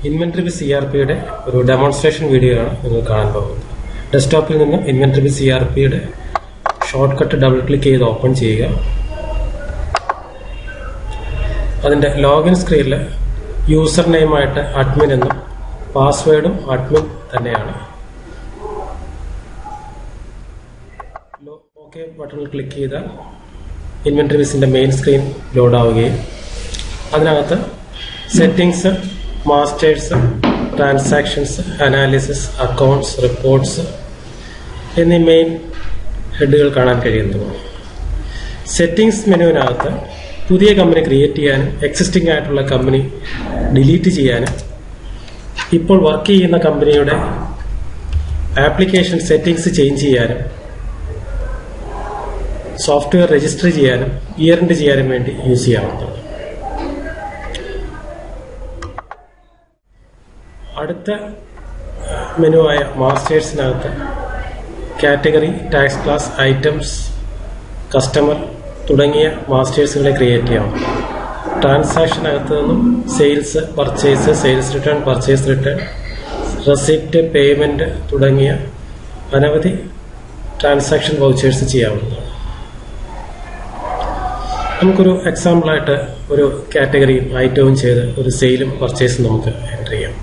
inventory C R പിയുടെ ഒരു demonstration video ആണ് നിങ്ങൾ കാണാൻ പോകുന്നത് ഡെസ്ക്ടോപ്പിൽ നിന്ന് ഇൻവെന്ററി സി ആർ പിയുടെ ഷോർട്ട് കട്ട് ഡബിൾ ക്ലിക്ക് ചെയ്ത് ഓപ്പൺ ചെയ്യുക അതിന്റെ ലോഗിൻ സ്ക്രീനിൽ യൂസർ നെയിമായിട്ട് അഡ്മിൻ എന്നും പാസ്വേഡും അഡ്മിൻ തന്നെയാണ് ഓക്കെ ബട്ടണിൽ ക്ലിക്ക് ചെയ്താൽ ഇൻവെന്ററി വിസിന്റെ മെയിൻ സ്ക്രീൻ ലോഡ് ആവുകയും അതിനകത്ത് settings masters transactions analysis accounts reports എന്നീ മെയിൻ ഹെഡുകൾ കാണാൻ കഴിയുന്നതുമാണ് സെറ്റിംഗ്സ് മെനുവിനകത്ത് പുതിയ കമ്പനി ക്രിയേറ്റ് ചെയ്യാനും എക്സിസ്റ്റിംഗ് ആയിട്ടുള്ള കമ്പനി ഡിലീറ്റ് ചെയ്യാനും ഇപ്പോൾ വർക്ക് ചെയ്യുന്ന കമ്പനിയുടെ ആപ്ലിക്കേഷൻ സെറ്റിംഗ്സ് ചേഞ്ച് ചെയ്യാനും സോഫ്റ്റ്വെയർ രജിസ്റ്റർ ചെയ്യാനും ഇയറിൻഡ് ചെയ്യാനും വേണ്ടി യൂസ് ചെയ്യാവുന്നതാണ് അടുത്ത മെനുവായ മാസ്റ്റേഴ്സിനകത്ത് category tax class items customer തുടങ്ങിയ മാസ്റ്റേഴ്സുകളെ ക്രിയേറ്റ് ചെയ്യാം ട്രാൻസാക്ഷനകത്ത് നിന്നും sales purchase sales return purchase return receipt payment തുടങ്ങിയ അനവധി ട്രാൻസാക്ഷൻ വൗച്ചേഴ്സ് ചെയ്യാവുന്നതാണ് നമുക്കൊരു എക്സാമ്പിളായിട്ട് ഒരു കാറ്റഗറിയും ഐറ്റവും ചെയ്ത് ഒരു സെയിലും പർച്ചേസും നമുക്ക് എൻ്റർ ചെയ്യാം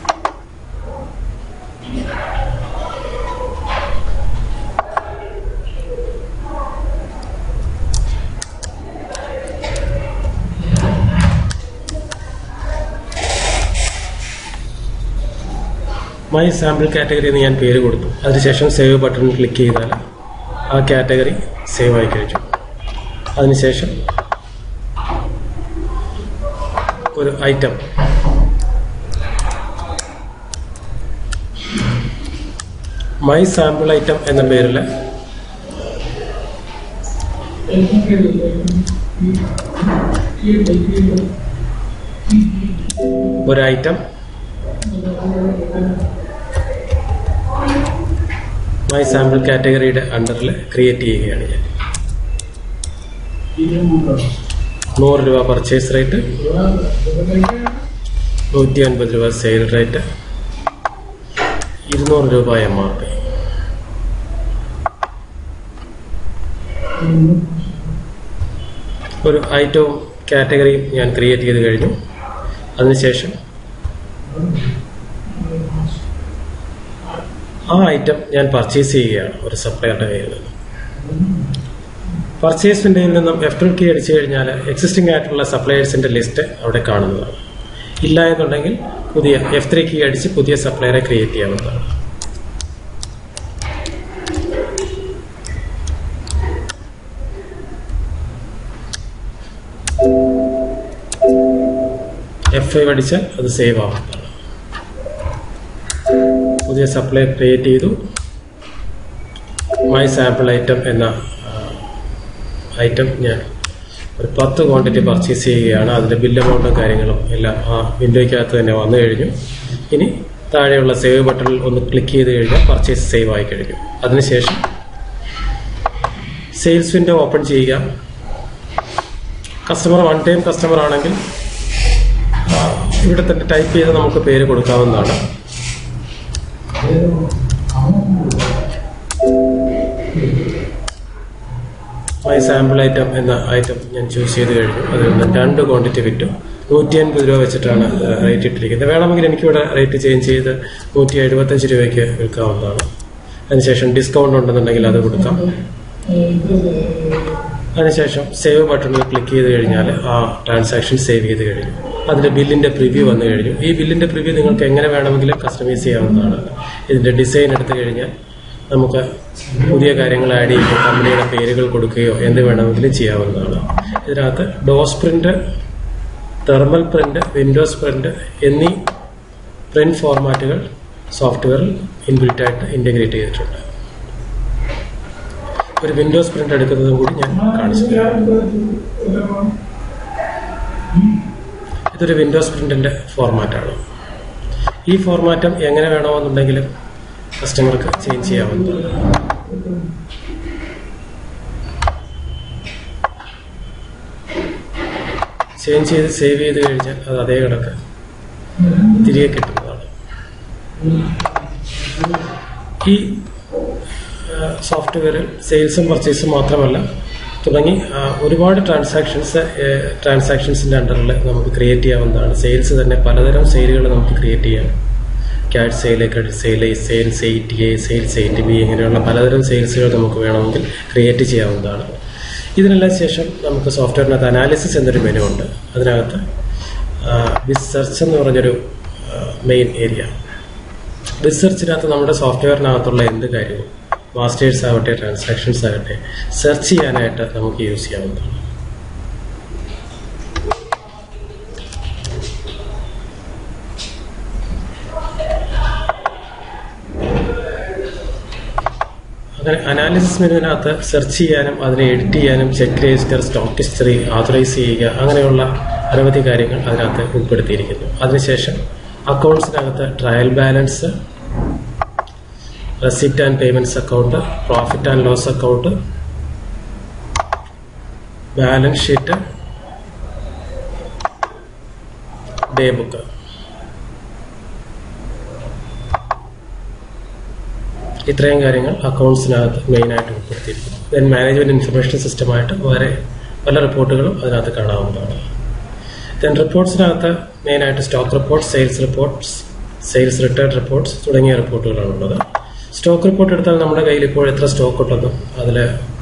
മൈ സാമ്പിൾ കാറ്റഗറി എന്ന് ഞാൻ പേര് കൊടുത്തു അതിനുശേഷം സേവ് ബട്ടൺ ക്ലിക്ക് ചെയ്താൽ ആ കാറ്റഗറി സേവ് ആയി കഴിഞ്ഞു അതിനുശേഷം ഒരു ഐറ്റം മൈ സാമ്പിൾ ഐറ്റം എന്ന പേരിൽ ഒരു ഐറ്റം മൈ സാമ്പിൾ കാറ്റഗറിയുടെ അണ്ടറിൽ ക്രിയേറ്റ് ചെയ്യുകയാണ് ഞാൻ നൂറ് രൂപ പർച്ചേസ് റേറ്റ് നൂറ്റി അൻപത് രൂപ സെയിൽ റേറ്റ് ഇരുന്നൂറ് രൂപ എം ആർ പി ഒരു ഐറ്റവും കാറ്റഗറിയും ഞാൻ ക്രിയേറ്റ് ചെയ്ത് കഴിഞ്ഞു അതിനുശേഷം ആ ഐറ്റം ഞാൻ പർച്ചേസ് ചെയ്യുകയാണ് ഒരു സപ്ലയറുടെ കയ്യിൽ നിന്ന് പർച്ചേസ് വിൻഡോയിൽ നിന്നും എഫ് കീ അടിച്ചു കഴിഞ്ഞാൽ എക്സിസ്റ്റിംഗ് ആയിട്ടുള്ള സപ്ലയേഴ്സിന്റെ ലിസ്റ്റ് അവിടെ കാണുന്നതാണ് ഇല്ല എന്നുണ്ടെങ്കിൽ പുതിയ എഫ് ത്രീ കീ അടിച്ച് പുതിയ സപ്ലയറെ ക്രിയേറ്റ് ചെയ്യാവുന്നതാണ് എഫ് ഫൈവ് അടിച്ചാൽ അത് സേവ് ആവുന്നതാണ് പുതിയ സപ്ലൈ ക്രിയേറ്റ് ചെയ്തു മൈ സാമ്പിൾ ഐറ്റം എന്ന ഐറ്റം ഞാൻ ഒരു പത്ത് ക്വാണ്ടിറ്റി പർച്ചേസ് ചെയ്യുകയാണ് അതിന്റെ ബില്ല് എമൗണ്ടും കാര്യങ്ങളും എല്ലാം ആ വിൻഡോയ്ക്കകത്ത് തന്നെ വന്നു കഴിഞ്ഞു ഇനി താഴെയുള്ള സേവ് ബട്ടണിൽ ഒന്ന് ക്ലിക്ക് ചെയ്ത് കഴിഞ്ഞാൽ പർച്ചേസ് സേവ് ആയി കഴിഞ്ഞു അതിനുശേഷം സെയിൽസ് വിൻഡോ ഓപ്പൺ ചെയ്യുക കസ്റ്റമർ വൺ ടൈം കസ്റ്റമർ ആണെങ്കിൽ ഇവിടെ തന്നെ ടൈപ്പ് ചെയ്ത് നമുക്ക് പേര് കൊടുക്കാവുന്നതാണ് മൈ സാമ്പിൾ ഐറ്റം എന്ന ഐറ്റം ഞാൻ ചൂസ് ചെയ്ത് കഴിഞ്ഞു അതിൽ നിന്ന് രണ്ട് ക്വാണ്ടിറ്റി വിറ്റു നൂറ്റി അൻപത് രൂപ വെച്ചിട്ടാണ് റേറ്റ് ഇട്ടിരിക്കുന്നത് വേണമെങ്കിൽ എനിക്കിവിടെ റേറ്റ് ചേഞ്ച് ചെയ്ത് നൂറ്റി എഴുപത്തഞ്ച് രൂപയ്ക്ക് വിൽക്കാവുന്നതാണ് അതിനുശേഷം ഡിസ്കൗണ്ട് ഉണ്ടെന്നുണ്ടെങ്കിൽ അത് കൊടുക്കാം അതിനുശേഷം സേവ് ബട്ടണിൽ ക്ലിക്ക് ചെയ്ത് കഴിഞ്ഞാൽ ആ ട്രാൻസാക്ഷൻ സേവ് ചെയ്ത് കഴിഞ്ഞു അതിന്റെ ബില്ലിന്റെ പ്രിവ്യൂ വന്നു കഴിഞ്ഞു ഈ ബില്ലിന്റെ പ്രിവ്യൂ നിങ്ങൾക്ക് എങ്ങനെ വേണമെങ്കിലും കസ്റ്റമൈസ് ചെയ്യാവുന്നതാണ് ഇതിന്റെ ഡിസൈൻ എടുത്തു കഴിഞ്ഞാൽ നമുക്ക് പുതിയ കാര്യങ്ങൾ ആഡ് ചെയ്യുകയോ കമ്പനിയുടെ പേരുകൾ കൊടുക്കുകയോ എന്ത് വേണമെങ്കിലും ചെയ്യാവുന്നതാണ് ഇതിനകത്ത് DOS print thermal print Windows print എന്നീ പ്രിന്റ് ഫോർമാറ്റുകൾ സോഫ്റ്റ്വെയറിൽ ഇൻബിൽറ്റ് ആയിട്ട് ഇന്റഗ്രേറ്റ് ചെയ്തിട്ടുണ്ട് ഒരു വിൻഡോസ് പ്രിന്റ് എടുക്കുന്നതും കൂടി ഞാൻ കാണിച്ചു തരാം ഇതൊരു വിൻഡോസ് പ്രിന്റിന്റെ ഫോർമാറ്റാണ് ഈ ഫോർമാറ്റം എങ്ങനെ വേണമെന്നുണ്ടെങ്കിലും കസ്റ്റമർക്ക് ചേഞ്ച് ചെയ്യാവുന്നതാണ് ചേഞ്ച് ചെയ്ത് സേവ് ചെയ്ത് കഴിഞ്ഞാൽ അത് അതേ കണക്ക് തിരികെ കിട്ടുന്നതാണ് ഈ സോഫ്റ്റ്വെയറിൽ സെയിൽസും പർച്ചേസും മാത്രമല്ല തുടങ്ങി ആ, ഒരുപാട് ട്രാൻസാക്ഷൻസ് ട്രാൻസാക്ഷൻസിന്റെ അണ്ടറിൽ നമുക്ക് ക്രിയേറ്റ് ചെയ്യാവുന്നതാണ് സെയിൽസ് തന്നെ പലതരം സെയിലുകൾ നമുക്ക് ക്രിയേറ്റ് ചെയ്യാം cash sale credit sale sales eight A sales eight B ഇങ്ങനെയുള്ള പലതരം സെയിൽസുകൾ നമുക്ക് വേണമെങ്കിൽ ക്രിയേറ്റ് ചെയ്യാവുന്നതാണ് ഇതിനെല്ലാം ശേഷം നമുക്ക് സോഫ്റ്റ്വെയറിനകത്ത് അനാലിസിസ് എന്നൊരു മെനു ഉണ്ട് അതിനകത്ത് ബിസ് സെർച്ച് എന്ന് പറഞ്ഞൊരു മെയിൻ ഏരിയ ബിസ് സെർച്ചിനകത്ത് നമ്മുടെ സോഫ്റ്റ്വെയറിനകത്തുള്ള എന്ത് കാര്യവും മാസ്റ്റേഴ്സ് ആവട്ടെ ട്രാൻസാക്ഷൻസ് ആകട്ടെ സെർച്ച് ചെയ്യാനായിട്ട് നമുക്ക് യൂസ് ചെയ്യാവുന്നതാണ് അങ്ങനെ അനാലിസിസ് മെനുവിനകത്ത് സെർച്ച് ചെയ്യാനും അതിനെ എഡിറ്റ് ചെയ്യാനും check register stock history authorise ചെയ്യുക അങ്ങനെയുള്ള അനവധി കാര്യങ്ങൾ അതിനകത്ത് ഉൾപ്പെടുത്തിയിരിക്കുന്നു അതിനുശേഷം അക്കൗണ്ട്സിനകത്ത് trial balance receipt and payments account profit and loss account balance sheet day book ഇത്രയും കാര്യങ്ങൾ അക്കൗണ്ട്സിനകത്ത് മെയിനായിട്ട് ഉൾപ്പെടുത്തിയിരിക്കുന്നു ദെൻ മാനേജ്മെന്റ് ഇൻഫർമേഷൻ സിസ്റ്റമായിട്ട് വേറെ പല റിപ്പോർട്ടുകളും അതിനകത്ത് കാണാവുന്നതാണ് ദെൻ റിപ്പോർട്ട്സിനകത്ത് മെയിനായിട്ട് stock report sales reports sales return reports തുടങ്ങിയ റിപ്പോർട്ടുകളാണ് ഉള്ളത് സ്റ്റോക്ക് റിപ്പോർട്ട് എടുത്താൽ നമ്മുടെ കയ്യിൽ ഇപ്പോൾ എത്ര സ്റ്റോക്ക് ഉണ്ടെന്നും അതിൽ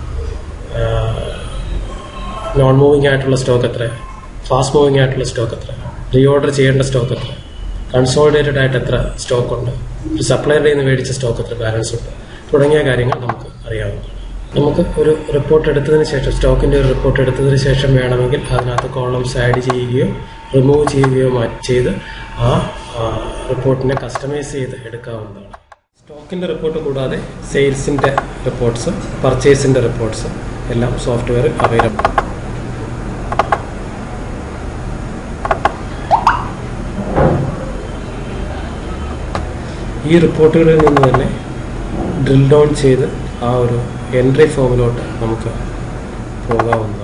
നോൺ മൂവിംഗ് ആയിട്ടുള്ള സ്റ്റോക്ക് എത്ര ഫാസ്റ്റ് മൂവിംഗ് ആയിട്ടുള്ള സ്റ്റോക്ക് എത്ര റീ ഓർഡർ ചെയ്യേണ്ട സ്റ്റോക്ക് എത്ര കൺസോളിഡേറ്റഡ് ആയിട്ട് എത്ര സ്റ്റോക്ക് ഉണ്ട് ഒരു സപ്ലയറുടെ നിന്ന് മേടിച്ച സ്റ്റോക്ക് എത്ര ബാലൻസ് ഉണ്ട് തുടങ്ങിയ കാര്യങ്ങൾ നമുക്ക് അറിയാവുന്നതാണ് നമുക്ക് ഒരു റിപ്പോർട്ട് എടുത്തതിന് ശേഷം സ്റ്റോക്കിന്റെ ഒരു റിപ്പോർട്ട് എടുത്തതിന് ശേഷം വേണമെങ്കിൽ അതിനകത്ത് കോളംസ് ആഡ് ചെയ്യുകയോ റിമൂവ് ചെയ്യുകയോ മാറ്റി ചെയ്ത് ആ റിപ്പോർട്ടിനെ കസ്റ്റമൈസ് ചെയ്ത് എടുക്കാവുന്നതാണ് സ്റ്റോക്കിന്റെ റിപ്പോർട്ട് കൂടാതെ സെയിൽസിന്റെ റിപ്പോർട്ട്സ് പർച്ചേസിന്റെ റിപ്പോർട്ട്സ് എല്ലാം സോഫ്റ്റ്വെയറിൽ അവൈലബിൾ ആണ് ഈ റിപ്പോർട്ടുകളിൽ നിന്ന് തന്നെ ഡ്രിൽ ഡൗൺ ചെയ്ത് ആ ഒരു എൻട്രി ഫോമിലോട്ട് നമുക്ക് പോകാവുന്നതാണ്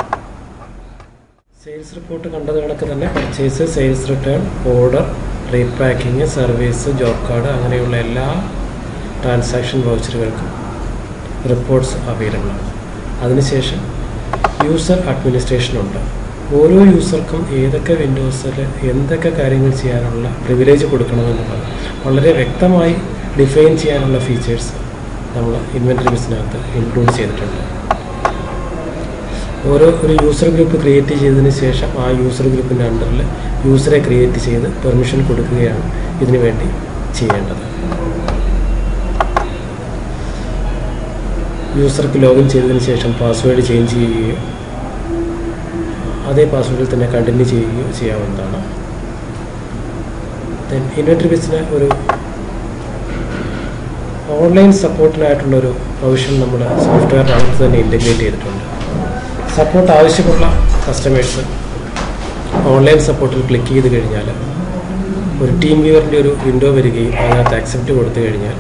സെയിൽസ് റിപ്പോർട്ട് കണ്ടത് കണക്ക് തന്നെ purchase sales return order repacking service job card അങ്ങനെയുള്ള എല്ലാ ട്രാൻസാക്ഷൻ വൗച്ചറുകൾക്കും റിപ്പോർട്ട്സ് അവൈലബിൾ ആണ് അതിനുശേഷം യൂസർ അഡ്മിനിസ്ട്രേഷൻ ഉണ്ട് ഓരോ യൂസർക്കും ഏതൊക്കെ വിൻഡോസിൽ എന്തൊക്കെ കാര്യങ്ങൾ ചെയ്യാനുള്ള പ്രിവിലേജ് കൊടുക്കണമെന്നുള്ളത് വളരെ വ്യക്തമായി ഡിഫൈൻ ചെയ്യാനുള്ള ഫീച്ചേഴ്സ് നമ്മൾ ഇൻവെൻറ്ററി ബിസിനകത്ത് ഇൻക്ലൂഡ് ചെയ്തിട്ടുണ്ട് ഓരോ ഒരു യൂസർ ഗ്രൂപ്പ് ക്രിയേറ്റ് ചെയ്തതിന് ശേഷം ആ യൂസർ ഗ്രൂപ്പിൻ്റെ അണ്ടറിൽ യൂസറെ ക്രിയേറ്റ് ചെയ്ത് പെർമിഷൻ കൊടുക്കുകയാണ് ഇതിനു വേണ്ടി ചെയ്യേണ്ടത് യൂസർക്ക് ലോഗിൻ ചെയ്തതിന് ശേഷം പാസ്വേഡ് ചേഞ്ച് ചെയ്യുകയോ അതേ പാസ്വേഡിൽ തന്നെ കണ്ടിന്യൂ ചെയ്യുകയോ ചെയ്യാവുന്നതാണ് ദെൻ ഇൻവെൻറ്ററി ബിസിന് ഒരു ഓൺലൈൻ സപ്പോർട്ടിനായിട്ടുള്ളൊരു പ്രൊവിഷൻ നമ്മൾ സോഫ്റ്റ്വെയറിനകത്ത് തന്നെ ഇൻ്റഗ്രേറ്റ് ചെയ്തിട്ടുണ്ട് സപ്പോർട്ട് ആവശ്യമുള്ള കസ്റ്റമേഴ്സ് ഓൺലൈൻ സപ്പോർട്ടിൽ ക്ലിക്ക് ചെയ്ത് കഴിഞ്ഞാൽ ഒരു ടീം വ്യൂവറിൻ്റെ ഒരു വിൻഡോ വരികയും അതിനകത്ത് അക്സെപ്റ്റ് കൊടുത്തു കഴിഞ്ഞാൽ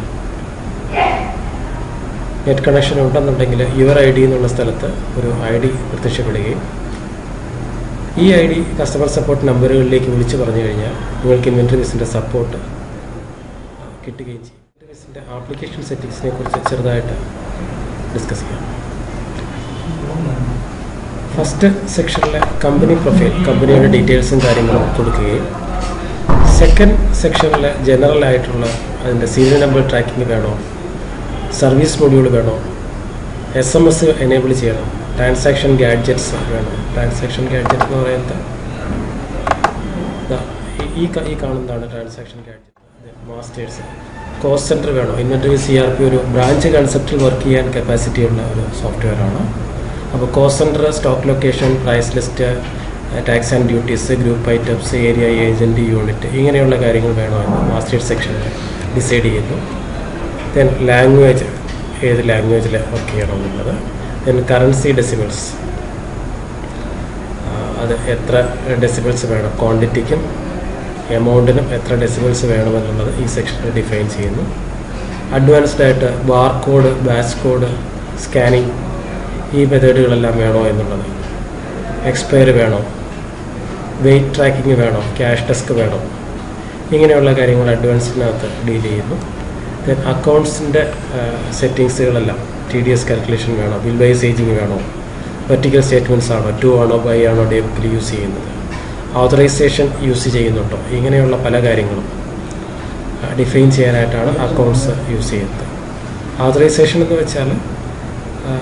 നെറ്റ് കണക്ഷൻ ഉണ്ടെന്നുണ്ടെങ്കിൽ യുവർ ഐ ഡി എന്നുള്ള സ്ഥലത്ത് ഒരു ഐ ഡി പ്രത്യക്ഷപ്പെടുകയും ഈ ഐ ഡി കസ്റ്റമർ സപ്പോർട്ട് നമ്പറുകളിലേക്ക് വിളിച്ചു പറഞ്ഞു കഴിഞ്ഞാൽ നിങ്ങൾക്ക് ഇൻവെൻറ്ററി ബിസിൻ്റെ സപ്പോർട്ട് കിട്ടുകയും ചെയ്യും ഇൻവെൻറ്ററി ബിസിൻ്റെ ആപ്ലിക്കേഷൻ സെറ്റിങ്സിനെ കുറിച്ച് ചെറുതായിട്ട് ഡിസ്കസ് ചെയ്യാം ഫസ്റ്റ് സെക്ഷനിലെ കമ്പനി പ്രൊഫൈൽ കമ്പനിയുടെ ഡീറ്റെയിൽസും കാര്യങ്ങളും കൊടുക്കുകയും സെക്കൻഡ് സെക്ഷനിലെ ജനറൽ ആയിട്ടുള്ള അതിൻ്റെ സീരിയൽ നമ്പർ ട്രാക്കിംഗ് വേണോ സർവീസ് മൊഡ്യൂൾ വേണോ എസ് എം എസ് എനേബിൾ ചെയ്യണം ട്രാൻസാക്ഷൻ ഗാഡ്ജറ്റ്സ് വേണം ട്രാൻസാക്ഷൻ ഗാഡ്ജറ്റ് എന്ന് പറയുന്നത് ദാ ഈ- ഈ ക- ഈ കാണുന്നതാണ് transaction gadget masters cost centre വേണോ ഇൻവെൻറ്ററി സി ആർ പി ഒരു ബ്രാഞ്ച് കൺസെപ്റ്റിൽ വർക്ക് ചെയ്യാൻ കപ്പാസിറ്റി ഉള്ള ഒരു സോഫ്റ്റ്വെയർ ആണ് അപ്പോൾ cost centre stock location price list tax and duties group items area agent unit ഇങ്ങനെയുള്ള കാര്യങ്ങൾ വേണോ എന്ന് മാസ്റ്റേഴ്സ് സെക്ഷനിൽ ഡിസൈഡ് ചെയ്യുന്നു ദെൻ ലാംഗ്വേജ് ഏത് ലാംഗ്വേജിൽ വർക്ക് ചെയ്യണം എന്നുള്ളത് ദെൻ കറൻസി ഡെസിബിൾസ് അത് എത്ര ഡെസിബിൾസ് വേണം ക്വാണ്ടിറ്റിക്കും എമൗണ്ടിനും എത്ര ഡെസിബിൾസ് വേണമെന്നുള്ളത് ഈ സെക്ഷനിൽ ഡിഫൈൻ ചെയ്യുന്നു അഡ്വാൻസ്ഡ് ആയിട്ട് barcode batch code scanning ഈ മെത്തേഡുകളെല്ലാം വേണോ എന്നുള്ളത് എക്സ്പയർ വേണോ വെയിറ്റ് ട്രാക്കിംഗ് വേണോ ക്യാഷ് ഡെസ്ക് വേണോ ഇങ്ങനെയുള്ള കാര്യങ്ങൾ അഡ്വാൻസിനകത്ത് ഡീൽ ചെയ്യുന്നു ദെൻ അക്കൗണ്ട്സിൻ്റെ സെറ്റിങ്സുകളെല്ലാം ടി ഡി എസ് കാൽക്കുലേഷൻ വേണോ ബിൽ വൈസ് ഏജിങ് വേണോ വെർട്ടിക്കൽ സ്റ്റേറ്റ്മെൻറ്റ്സ് ആണോ ടു ആണോ ബൈ ആണോ ഡേ ബുക്കിൽ യൂസ് ചെയ്യുന്നത് ഓതറൈസേഷൻ യൂസ് ചെയ്യുന്നുണ്ടോ ഇങ്ങനെയുള്ള പല കാര്യങ്ങളും ഡിഫൈൻ ചെയ്യാനായിട്ടാണ് അക്കൗണ്ട്സ് യൂസ് ചെയ്യുന്നത് ഓതറൈസേഷൻ എന്ന് വെച്ചാൽ ആ,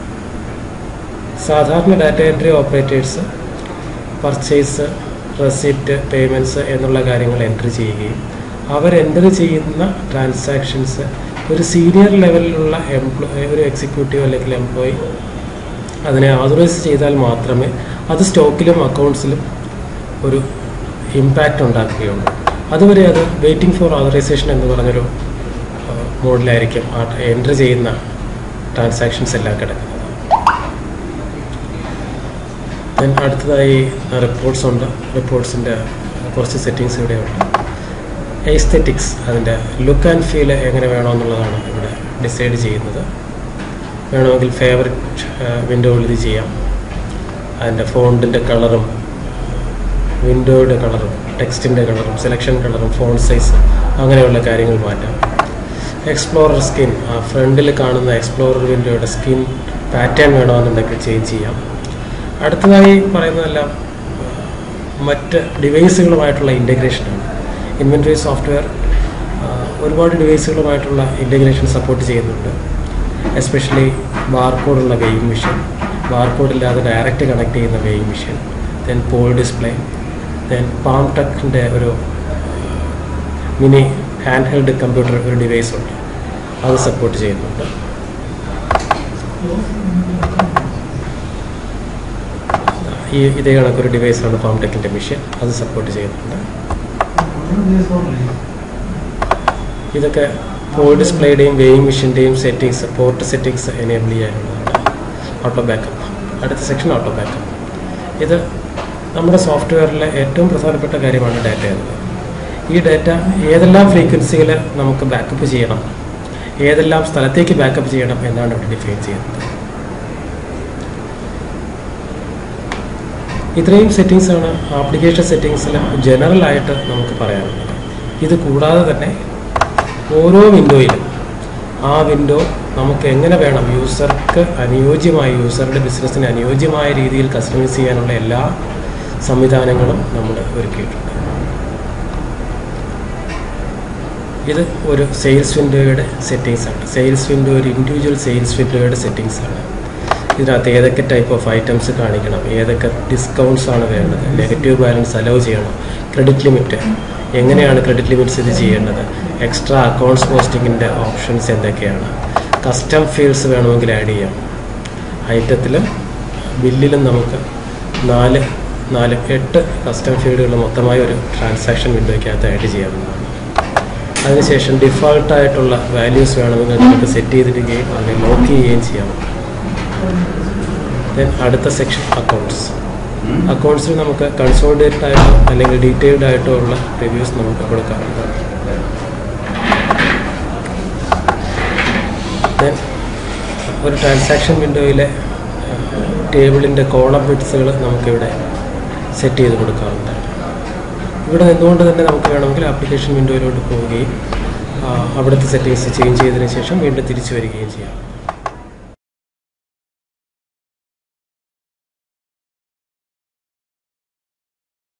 സാധാരണ data entry operators purchase receipt payments എന്നുള്ള കാര്യങ്ങൾ എൻട്രി ചെയ്യുകയും അവർ എൻട്രി ചെയ്യുന്ന ട്രാൻസാക്ഷൻസ് ഒരു സീനിയർ ലെവലിലുള്ള എംപ്ലോയി ഒരു എക്സിക്യൂട്ടീവ് അല്ലെങ്കിൽ എംപ്ലോയി അതിനെ ഓതറൈസ് ചെയ്താൽ മാത്രമേ അത് സ്റ്റോക്കിലും അക്കൗണ്ട്സിലും ഒരു ഇമ്പാക്റ്റ് ഉണ്ടാക്കുകയുള്ളൂ അതുവരെ അത് വെയിറ്റിംഗ് ഫോർ ഓതറൈസേഷൻ എന്ന് പറഞ്ഞൊരു മോഡിലായിരിക്കും ആ എൻട്രി ചെയ്യുന്ന ട്രാൻസാക്ഷൻസ് എല്ലാം കിടക്കുന്നത് ദെൻ അടുത്തതായി റിപ്പോർട്ട്സ് ഉണ്ട് റിപ്പോർട്ട്സിൻ്റെ കുറച്ച് സെറ്റിങ്സ് ഇവിടെയുണ്ട് എസ്തെറ്റിക്സ് അതിൻ്റെ ലുക്ക് ആൻഡ് ഫീൽ എങ്ങനെ വേണമെന്നുള്ളതാണ് ഇവിടെ ഡിസൈഡ് ചെയ്യുന്നത് വേണമെങ്കിൽ ഫേവററ്റ് വിൻഡോയിൽ ഇത് ചെയ്യാം അതിൻ്റെ ഫോണ്ടിൻ്റെ കളറും വിൻഡോയുടെ കളറും ടെക്സ്റ്റിൻ്റെ കളറും സെലക്ഷൻ കളറും ഫോൺ സൈസ് അങ്ങനെയുള്ള കാര്യങ്ങൾ മാറ്റാം എക്സ്പ്ലോറർ സ്കിൻ ആ ഫ്രണ്ടിൽ കാണുന്ന എക്സ്പ്ലോറർ വിൻഡോയുടെ സ്കിൻ പാറ്റേൺ വേണമെന്നുണ്ടെങ്കിൽ ചേഞ്ച് ചെയ്യാം അടുത്തതായി പറയുന്നതെല്ലാം മറ്റ് ഡിവൈസുകളുമായിട്ടുള്ള ഇൻ്റഗ്രേഷനാണ് ഇൻവെൻറ്ററി സോഫ്റ്റ്വെയർ ഒരുപാട് ഡിവൈസുകളുമായിട്ടുള്ള ഇൻ്റഗ്രേഷൻ സപ്പോർട്ട് ചെയ്യുന്നുണ്ട് എസ്പെഷ്യലി ബാർകോഡുള്ള വെയിങ് മെഷീൻ ബാർകോഡ് ഇല്ലാതെ ഡയറക്റ്റ് കണക്ട് ചെയ്യുന്ന weighing machine then pole display then Palm ടെക്കിൻ്റെ ഒരു മിനി ഹാൻഡ് ഹെൽഡ് കമ്പ്യൂട്ടർ ഒരു ഡിവൈസ് ഉണ്ട് അത് സപ്പോർട്ട് ചെയ്യുന്നുണ്ട് ഈ ഇതേ കണക്കൊരു ഡിവൈസാണ് പാം ടെക്കിൻ്റെ മെഷീൻ അത് സപ്പോർട്ട് ചെയ്യുന്നുണ്ട് ഇതൊക്കെ പോൾ ഡിസ്പ്ലേയുടെയും വെയിങ് മെഷീൻ്റെയും settings port settings enable ചെയ്യാനുള്ളതാണ് auto backup അടുത്ത സെക്ഷൻ ഓട്ടോ ബാക്കപ്പ് ഇത് നമ്മുടെ സോഫ്റ്റ്വെയറിലെ ഏറ്റവും പ്രധാനപ്പെട്ട കാര്യമാണ് ഡാറ്റ എന്നത് ഈ ഡാറ്റ ഏതെല്ലാം ഫ്രീക്വൻസിയിൽ നമുക്ക് ബാക്കപ്പ് ചെയ്യണം ഏതെല്ലാം സ്ഥലത്തേക്ക് ബാക്കപ്പ് ചെയ്യണം എന്നാണ് ഇവിടെ ഡിഫൈൻ ചെയ്യുന്നത് ഇത്രയും സെറ്റിങ്സ് ആണ് ആപ്ലിക്കേഷൻ സെറ്റിങ്സിൽ ജനറൽ ആയിട്ട് നമുക്ക് പറയാനുള്ളത് ഇത് കൂടാതെ തന്നെ ഓരോ വിൻഡോയിലും ആ വിൻഡോ നമുക്ക് എങ്ങനെ വേണം യൂസർക്ക് അനുയോജ്യമായ യൂസറുടെ ബിസിനസ്സിന് അനുയോജ്യമായ രീതിയിൽ കസ്റ്റമൈസ് ചെയ്യാനുള്ള എല്ലാ സംവിധാനങ്ങളും നമ്മൾ ഒരുക്കിയിട്ടുണ്ട് ഇത് ഒരു സെയിൽസ് വിൻഡോയുടെ സെറ്റിങ്സ് ആണ് സെയിൽസ് വിൻഡോ ഒരു ഇൻഡിവിജ്വൽ സെയിൽസ് വിൻഡോയുടെ സെറ്റിങ്സ് ആണ് ഇതിനകത്ത് ഏതൊക്കെ ടൈപ്പ് ഓഫ് ഐറ്റംസ് കാണിക്കണം ഏതൊക്കെ ഡിസ്കൗണ്ട്സ് ആണ് വേണ്ടത് നെഗറ്റീവ് ബാലൻസ് അലോ ചെയ്യണം ക്രെഡിറ്റ് ലിമിറ്റ് എങ്ങനെയാണ് ക്രെഡിറ്റ് ലിമിറ്റ്സ് ഇത് ചെയ്യേണ്ടത് എക്സ്ട്രാ അക്കൗണ്ട്സ് പോസ്റ്റിങ്ങിൻ്റെ ഓപ്ഷൻസ് എന്തൊക്കെയാണ് കസ്റ്റം ഫീൽഡ്സ് വേണമെങ്കിൽ ആഡ് ചെയ്യാം ഐറ്റത്തിലും ബില്ലിലും നമുക്ക് നാല് നാല് എട്ട് കസ്റ്റം ഫീൽഡുകൾ മൊത്തമായി ഒരു ട്രാൻസാക്ഷൻ വിൻഡോയ്ക്കകത്ത് ആഡ് ചെയ്യാവുന്നതാണ് അതിനുശേഷം ഡിഫോൾട്ടായിട്ടുള്ള വാല്യൂസ് വേണമെങ്കിൽ നമുക്ക് സെറ്റ് ചെയ്തിടുകയും അതിനെ ലോക്ക് ചെയ്യുകയും ചെയ്യാം ദെൻ അടുത്ത സെക്ഷൻ അക്കൗണ്ട്സ് അക്കൗണ്ട്സിൽ നമുക്ക് കൺസോളിഡേറ്റഡ് ആയിട്ടോ അല്ലെങ്കിൽ ഡീറ്റെയിൽഡ് ആയിട്ടോ ഉള്ള റിവ്യൂസ് നമുക്ക് കൊടുക്കാവുന്നതാണ് ദെൻ ഒരു ട്രാൻസാക്ഷൻ വിൻഡോയിലെ ടേബിളിൻ്റെ കോളം ബിറ്റ്സുകൾ നമുക്കിവിടെ സെറ്റ് ചെയ്ത് കൊടുക്കാവുന്നതാണ് ഇവിടെ നിന്നുകൊണ്ട് തന്നെ നമുക്ക് വേണമെങ്കിൽ ആപ്ലിക്കേഷൻ വിൻഡോയിലോട്ട് പോവുകയും ആ, അവിടുത്തെ സെറ്റിങ്സ് ചേഞ്ച് ചെയ്തതിന് ശേഷം വീണ്ടും തിരിച്ചു വരികയും ചെയ്യാം